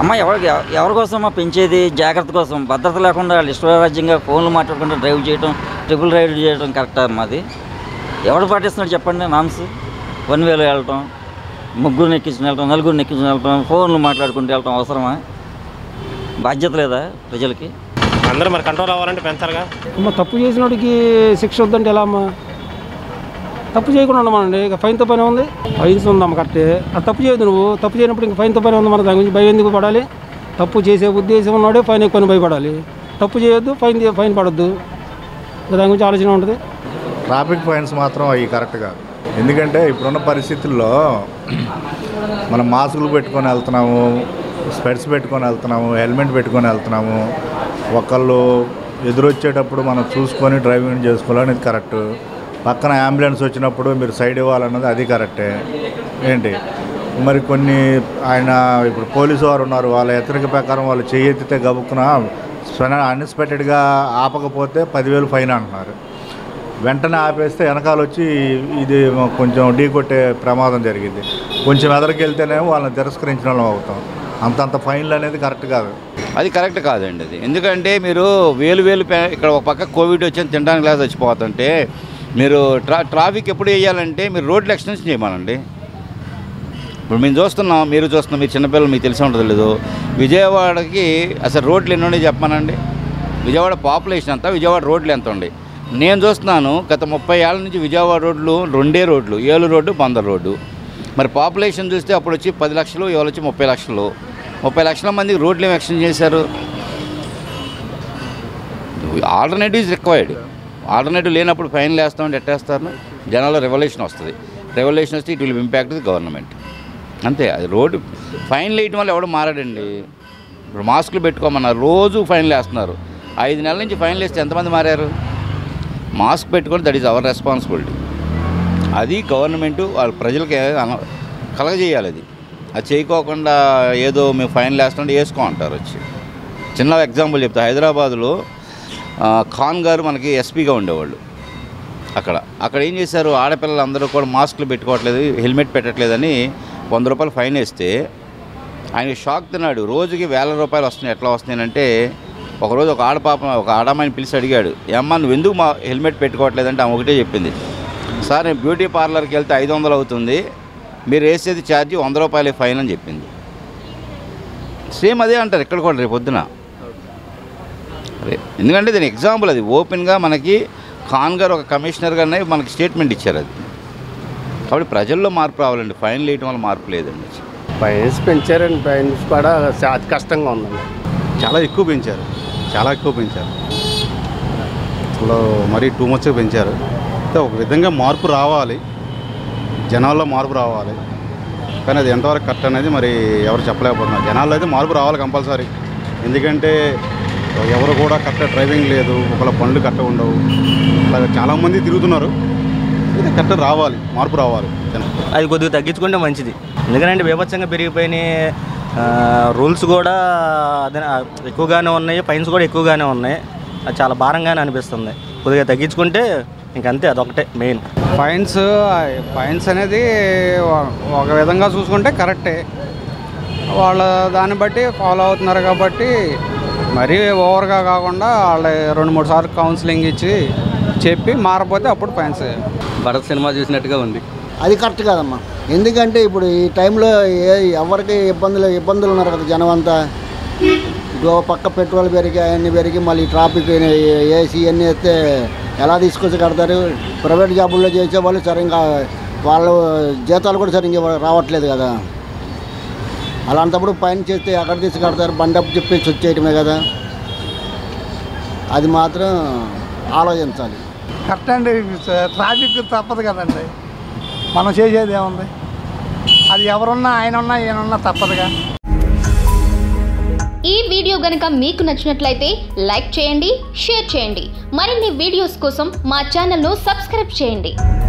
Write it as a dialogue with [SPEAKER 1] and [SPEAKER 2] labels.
[SPEAKER 1] అమ్మ ఎవరికి ఎవరి కోసం అమ్మా పెంచేది జాగ్రత్త కోసం భద్రత లేకుండా వాళ్ళు ఇష్టరాజ్యంగా ఫోన్లు మాట్లాడుకుంటూ డ్రైవ్ చేయడం ట్రిపుల్ రైడ్ చేయడం కరెక్ట్ అమ్మా అది ఎవడు పాటిస్తున్నాడు చెప్పండి నామ్స్ వన్ వేలో వెళ్ళటం ముగ్గురు ఎక్కించుకుని వెళ్ళటం నలుగురిని ఎక్కించుకుని వెళ్ళటం ఫోన్లు మాట్లాడుకుంటూ వెళ్ళటం అవసరమా బాధ్యత లేదా ప్రజలకి
[SPEAKER 2] అందరూ మరి కంట్రోల్ అవ్వాలంటే పెంచాలిగా
[SPEAKER 3] అమ్మ తప్పు చేసినోడికి శిక్ష వద్దంటే ఎలా అమ్మా తప్పు చేయకుండా ఉండమనండి ఇక ఫైన్తో పని ఉంది ఫైన్స్ ఉందమ్మ కరెక్టే అది తప్పు చేయదు నువ్వు తప్పు చేయనప్పుడు ఇంక ఫైన్తో పని ఉంది మన దాని గురించి భయం ఎందుకు పడాలి తప్పు చేసే ఉద్దేశం ఉన్నాడే ఫైన్ ఎక్కువ భయపడాలి తప్పు చేయొద్దు ఫైన్ తీ- ఫైన్ పడొద్దు ఇక దాని గురించి ఆలోచన ఉంటుంది
[SPEAKER 4] ట్రాఫిక్ ఫైన్స్ మాత్రం అవి కరెక్ట్ కాదు ఎందుకంటే ఇప్పుడున్న పరిస్థితుల్లో మనం మాస్కులు పెట్టుకొని వెళ్తున్నాము స్పెట్స్ పెట్టుకొని వెళ్తున్నాము హెల్మెట్ పెట్టుకొని వెళ్తున్నాము ఒకళ్ళు ఎదురొచ్చేటప్పుడు మనం చూసుకొని డ్రైవింగ్ చేసుకోవాలనేది కరెక్ట్ పక్కన అంబులెన్స్ వచ్చినప్పుడు మీరు సైడ్ ఇవ్వాలన్నది అది కరెక్టే ఏంటి మరి కొన్ని ఆయన ఇప్పుడు పోలీసు వారు ఉన్నారు వాళ్ళ హెచ్చరిక ప్రకారం వాళ్ళు చేయెత్తితే గబుక్కున అన్ఎక్స్పెక్టెడ్గా ఆపకపోతే పదివేలు ఫైన్ అంటున్నారు వెంటనే ఆపేస్తే వెనకాల వచ్చి ఇది కొంచెం ఢీ కొట్టే ప్రమాదం జరిగింది కొంచెం ఎదరికి వెళ్తేనేమో వాళ్ళని తిరస్కరించిన వాళ్ళం అవుతాం అంతంత ఫైన్లు అనేది కరెక్ట్ కాదు
[SPEAKER 5] అది కరెక్ట్ కాదండి అది ఎందుకంటే మీరు వేలు వేలు పే- ఇక్కడ ఒక పక్క కోవిడ్ వచ్చి తినడానికి లేదు చచ్చిపోతుంటే మీరు ట్రా ట్రాఫిక్ ఎప్పుడు వేయాలంటే మీరు రోడ్లు ఎక్స్టెన్షన్ చేయమనండి ఇప్పుడు మేము చూస్తున్నాం మీరు చూస్తున్నాం మీరు చిన్నపిల్లలు మీకు తెలిసి ఉంటుంది లేదు విజయవాడకి అసలు రోడ్లు ఎన్ని ఉన్నాయి చెప్పమనండి విజయవాడ పాపులేషన్ అంతా విజయవాడ రోడ్లు ఎంత ఉంది నేను చూస్తున్నాను గత ముప్పై ఏళ్ళ నుంచి విజయవాడ రోడ్లు రెండే రోడ్లు ఏలు రోడ్డు బందర్ రోడ్డు మరి పాపులేషన్ చూస్తే అప్పుడు వచ్చి పది లక్షలు ఇవాళ వచ్చి ముప్పై లక్షలు ముప్పై లక్షల మందికి రోడ్లు ఏమి ఎక్స్టెండ్ చేశారు ఆల్టర్నేటివ్ ఇస్ రిక్వైర్డ్ ఆల్టర్నేటివ్ లేనప్పుడు ఫైన్లు వేస్తామంటే ఎట్టేస్తారు జనాల్లో రెవల్యూషన్ వస్తుంది రెవల్యూషన్ వస్తే it will impact the government అంతే అది రోడ్డు ఫైన్లు వేయటం వల్ల ఎవడు మారాడండి ఇప్పుడు మాస్కులు పెట్టుకోమన్నారు రోజు ఫైన్లు వేస్తున్నారు ఐదు నెలల నుంచి ఫైన్లు వేస్తే ఎంతమంది మారారు మాస్క్ పెట్టుకొని దట్ ఈస్ అవర్ రెస్పాన్సిబిలిటీ అది గవర్నమెంట్ వాళ్ళ ప్రజలకి అన- కలగజేయాలి అది అది చేయకోకుండా ఏదో మేము ఫైన్లు వేస్తుంటే వేసుకో అంటారు వచ్చి చిన్న ఎగ్జాంపుల్ చెప్తా హైదరాబాద్లో ఆ, ఖాన్ గారు మనకి ఎస్పీగా ఉండేవాళ్ళు అక్కడ అక్కడ ఏం చేశారు ఆడపిల్లలు అందరూ కూడా మాస్కులు పెట్టుకోవట్లేదు హెల్మెట్ పెట్టట్లేదని వంద రూపాయలు ఫైన్ వేస్తే ఆయన షాక్ తిన్నాడు రోజుకి వేల రూపాయలు వస్తున్నాయి ఎట్లా వస్తున్నాయంటే ఒకరోజు ఒక ఆడపాప ఒక ఆడమ్మాయిని పిలిచి అడిగాడు ఏమ్మా నువ్వు ఎందుకు మా హెల్మెట్ పెట్టుకోవట్లేదంటే ఆమె ఒకటే చెప్పింది సార్ నేను బ్యూటీ పార్లర్కి వెళ్తే ఐదు వందలు అవుతుంది మీరు వేసేది ఛార్జీ వంద రూపాయలే ఫైన్ అని చెప్పింది సేమ్ అదే అంటారు ఇక్కడ కూడా రేపు పొద్దున అదే ఎందుకంటే దీని ఎగ్జాంపుల్ అది ఓపెన్గా మనకి ఖాన్ గారు ఒక కమిషనర్గానే మనకి స్టేట్మెంట్ ఇచ్చారు అది కాబట్టి ప్రజల్లో మార్పు రావాలండి ఫైన్ వేయటం వల్ల మార్పు లేదండి
[SPEAKER 6] ఫైన్స్ పెంచారండి ఫైన్స్ కూడా చా- అతి కష్టంగా ఉందండి
[SPEAKER 7] చాలా ఎక్కువ పెంచారు చాలా ఎక్కువ పెంచారు అసలు మరీ టూ మచ్గా పెంచారు అయితే ఒక విధంగా మార్పు రావాలి జనాల్లో మార్పు రావాలి కానీ అది ఎంతవరకు కరెక్ట్ అనేది మరి ఎవరు చెప్పలేకపోతున్నారు జనాల్లో అయితే మార్పు రావాలి కంపల్సరీ ఎందుకంటే ఎవరు కూడా కరెక్ట్ డ్రైవింగ్ లేదు ఒకళ్ళ పనులు కరెక్ట్ ఉండవు అలాగే చాలామంది తిరుగుతున్నారు ఇది కరెక్ట్ రావాలి మార్పు రావాలి జనం
[SPEAKER 8] అది కొద్దిగా తగ్గించుకుంటే మంచిది ఎందుకంటే బీభత్సంగా పెరిగిపోయినాయి రూల్స్ కూడా అదే ఎక్కువగానే ఉన్నాయి ఫైన్స్ కూడా ఎక్కువగానే ఉన్నాయి అది చాలా భారంగానే అనిపిస్తుంది కొద్దిగా తగ్గించుకుంటే ఇంకంతే అదొకటే మెయిన్
[SPEAKER 9] ఫైన్స్ ఫైన్స్ అనేది ఒక- ఒక విధంగా చూసుకుంటే కరెక్టే వాళ్ళ దాన్ని బట్టి ఫాలో అవుతున్నారు కాబట్టి మరీ ఓవర్గా కాకుండా వాళ్ళ రెండు మూడు సార్లు కౌన్సిలింగ్ ఇచ్చి చెప్పి మారపోతే అప్పుడు ఫైన్స్
[SPEAKER 10] భరత్ సినిమా చూసినట్టుగా ఉంది
[SPEAKER 11] అది కరెక్ట్ కాదమ్మా ఎందుకంటే ఇప్పుడు ఈ టైంలో ఏ ఎవరికి ఇబ్బందులు ఇబ్బందులు ఉన్నారు కదా జనం అంతా ఇటు ఓ పక్క పెట్రోల్ పెరిగి అవన్నీ పెరిగి మళ్ళీ ట్రాఫిక్ ఏసీ ఇవన్నీ వేస్తే ఎలా తీసుకొచ్చి కడతారు ప్రైవేట్ జాబుల్లో చేసే వాళ్ళు సరిగ్గా వాళ్ళు జీతాలు కూడా సరిగ్గా రావట్లేదు కదా అలాంటప్పుడు పైన చేస్తే ఎక్కడ తీసి కడతారు బండి అప్పు చెప్పేసి వచ్చేయటమే కదా అది మాత్రం ఆలోచించాలి
[SPEAKER 12] కరెక్ట్ అండి ట్రాఫిక్ తప్పదు కదండి మనం చేసేది ఏముంది అది ఎవరున్నా ఆయన ఉన్నా ఈయనున్నా తప్పదుగా
[SPEAKER 13] ఈ వీడియో గనుక మీకు నచ్చినట్లయితే లైక్ చేయండి షేర్ చేయండి మరిన్ని వీడియోస్ కోసం మా ఛానల్ను సబ్స్క్రైబ్ చేయండి